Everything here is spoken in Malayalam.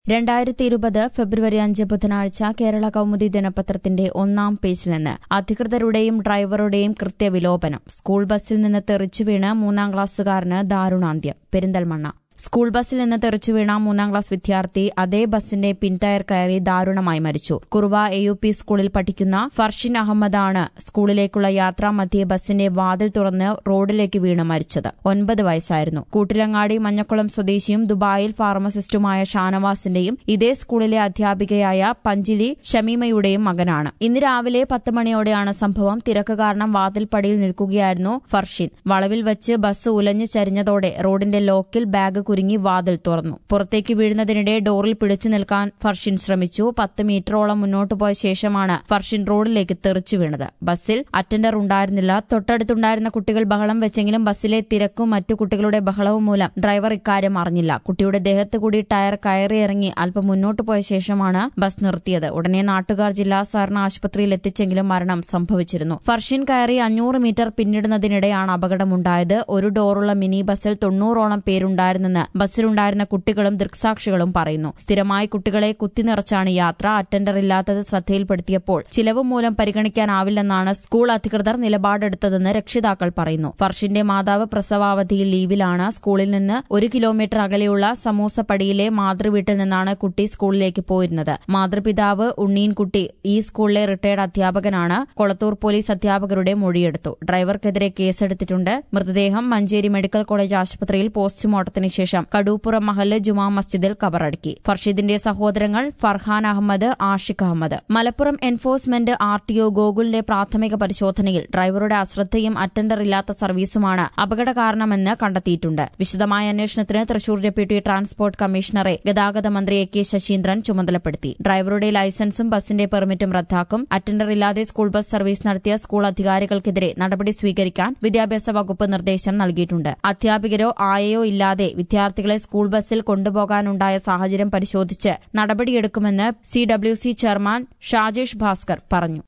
രണ്ടായിരത്തി ഇരുപത് ഫെബ്രുവരി അഞ്ച് ബുധനാഴ്ച കേരള കൗമുദി ദിനപത്രത്തിന്റെ ഒന്നാം പേജിൽ നിന്ന് അധികൃതരുടെയും ഡ്രൈവറുടെയും കൃത്യവിലോപനം സ്കൂൾ ബസ്സിൽ നിന്ന് തെറിച്ചു വീണ് മൂന്നാം ക്ലാസ്സുകാരന് ദാരുണാന്ത്യം പെരിന്തൽമണ്ണ സ്കൂൾ ബസ്സിൽ നിന്ന് തെറിച്ചു വീണ മൂന്നാം ക്ലാസ് വിദ്യാർത്ഥി അതേ ബസ്സിന്റെ പിൻടയർ കയറി ദാരുണമായി മരിച്ചു കുറുവ എ യു പി സ്കൂളിൽ പഠിക്കുന്ന ഫർഷിൻ അഹമ്മദാണ് സ്കൂളിലേക്കുള്ള യാത്രാ മധ്യേ ബസ്സിന്റെ വാതിൽ തുറന്ന് റോഡിലേക്ക് വീണ് മരിച്ചത് ഒൻപത് വയസ്സായിരുന്നു കൂട്ടിലങ്ങാടി മഞ്ഞക്കുളം സ്വദേശിയും ദുബായിൽ ഫാർമസിസ്റ്റുമായ ഷാനവാസിന്റെയും ഇതേ സ്കൂളിലെ അധ്യാപികയായ പഞ്ചിലി ഷമീമയുടെയും മകനാണ് ഇന്ന് രാവിലെ പത്ത് മണിയോടെയാണ് സംഭവം തിരക്ക് കാരണം വാതിൽപ്പടിയിൽ നിൽക്കുകയായിരുന്നു ഫർഷിൻ വളവിൽ വെച്ച് ബസ് ഉലഞ്ഞു ചരിഞ്ഞതോടെ റോഡിന്റെ ലോക്കിൽ ബാഗ് കുരുങ്ങി വാതിൽ തുറന്നു പുറത്തേക്ക് വീഴുന്നതിനിടെ ഡോറിൽ പിടിച്ചു നിൽക്കാൻ ഫർഷിൻ ശ്രമിച്ചു പത്ത് മീറ്ററോളം മുന്നോട്ട് പോയ ശേഷമാണ് ഫർഷിൻ റോഡിലേക്ക് തെറിച്ചു വീണത് ബസ്സിൽ അറ്റൻഡർ ഉണ്ടായിരുന്നില്ല തൊട്ടടുത്തുണ്ടായിരുന്ന കുട്ടികൾ ബഹളം വെച്ചെങ്കിലും ബസ്സിലെ തിരക്കും മറ്റു കുട്ടികളുടെ ബഹളവും മൂലം ഡ്രൈവർ ഇക്കാര്യം അറിഞ്ഞില്ല കുട്ടിയുടെ ദേഹത്ത് കൂടി ടയർ കയറിയിറങ്ങി അല്പം മുന്നോട്ട് പോയ ശേഷമാണ് ബസ് നിർത്തിയത് ഉടനെ നാട്ടുകാർ ജില്ലാ സഹകരണ ആശുപത്രിയിൽ എത്തിച്ചെങ്കിലും മരണം സംഭവിച്ചിരുന്നു ഫർഷിൻ കയറി അഞ്ഞൂറ് മീറ്റർ പിന്നിടുന്നതിനിടെയാണ് അപകടമുണ്ടായത് ഒരു ഡോറുള്ള മിനി ബസ്സിൽ തൊണ്ണൂറോളം പേരുണ്ടായിരുന്നെന്ന് ബസ്സിലുണ്ടായിരുന്ന കുട്ടികളും ദൃക്സാക്ഷികളും പറയുന്നു സ്ഥിരമായി കുട്ടികളെ കുത്തിനിറച്ചാണ് യാത്ര അറ്റൻഡർ ഇല്ലാത്തത് ശ്രദ്ധയിൽപ്പെടുത്തിയപ്പോൾ ചിലവ് മൂലം പരിഗണിക്കാനാവില്ലെന്നാണ് സ്കൂൾ അധികൃതർ നിലപാടെടുത്തതെന്ന് രക്ഷിതാക്കൾ പറയുന്നു ഫർഷിന്റെ മാതാവ് പ്രസവാവധിയിൽ ലീവിലാണ് സ്കൂളിൽ നിന്ന് ഒരു കിലോമീറ്റർ അകലെയുള്ള സമൂസപ്പടിയിലെ മാതൃവീട്ടിൽ നിന്നാണ് കുട്ടി സ്കൂളിലേക്ക് പോയിരുന്നത് മാതൃപിതാവ് ഉണ്ണീൻകുട്ടി ഈ സ്കൂളിലെ റിട്ടയർഡ് അധ്യാപകനാണ് കൊളത്തൂർ പോലീസ് അധ്യാപകരുടെ മൊഴിയെടുത്തു ഡ്രൈവർക്കെതിരെ കേസെടുത്തിട്ടുണ്ട് മൃതദേഹം മഞ്ചേരി മെഡിക്കൽ കോളേജ് ആശുപത്രിയിൽ പോസ്റ്റ്മോർട്ടത്തിന് ശേഷം കടൂപ്പുറം മഹല്ല് ജുമാ മസ്ജിദിൽ കബറടക്കി ഫർഷീദിന്റെ സഹോദരങ്ങൾ Farhan Ahmed Ashiq Ahmed Malappuram enforcement R T O ഗോകുലിന്റെ പ്രാഥമിക പരിശോധനയിൽ ഡ്രൈവറുടെ അശ്രദ്ധയും അറ്റൻഡർ ഇല്ലാത്ത സർവീസുമാണ് അപകട കാരണമെന്ന് കണ്ടെത്തിയിട്ടുണ്ട് വിശദമായ അന്വേഷണത്തിന് തൃശൂർ ഡെപ്യൂട്ടി ട്രാൻസ്പോർട്ട് കമ്മീഷണറെ ഗതാഗത മന്ത്രി എ കെ ശശീന്ദ്രൻ ചുമതലപ്പെടുത്തി ഡ്രൈവറുടെ ലൈസൻസും ബസിന്റെ പെർമിറ്റും റദ്ദാക്കും അറ്റൻഡർ ഇല്ലാതെ സ്കൂൾ ബസ് സർവീസ് നടത്തിയ സ്കൂൾ അധികാരികൾക്കെതിരെ നടപടി സ്വീകരിക്കാൻ വിദ്യാഭ്യാസ വകുപ്പ് നിർദ്ദേശം നൽകിയിട്ടുണ്ട് അധ്യാപകരോ ആയയോ ഇല്ലാതെ വിദ്യാർത്ഥികളെ സ്കൂൾ ബസ്സിൽ കൊണ്ടുപോകാനുണ്ടായ സാഹചര്യം പരിശോധിച്ച് നടപടിയെടുക്കുമെന്ന് C W C chairman Shajesh Bhaskar പറഞ്ഞു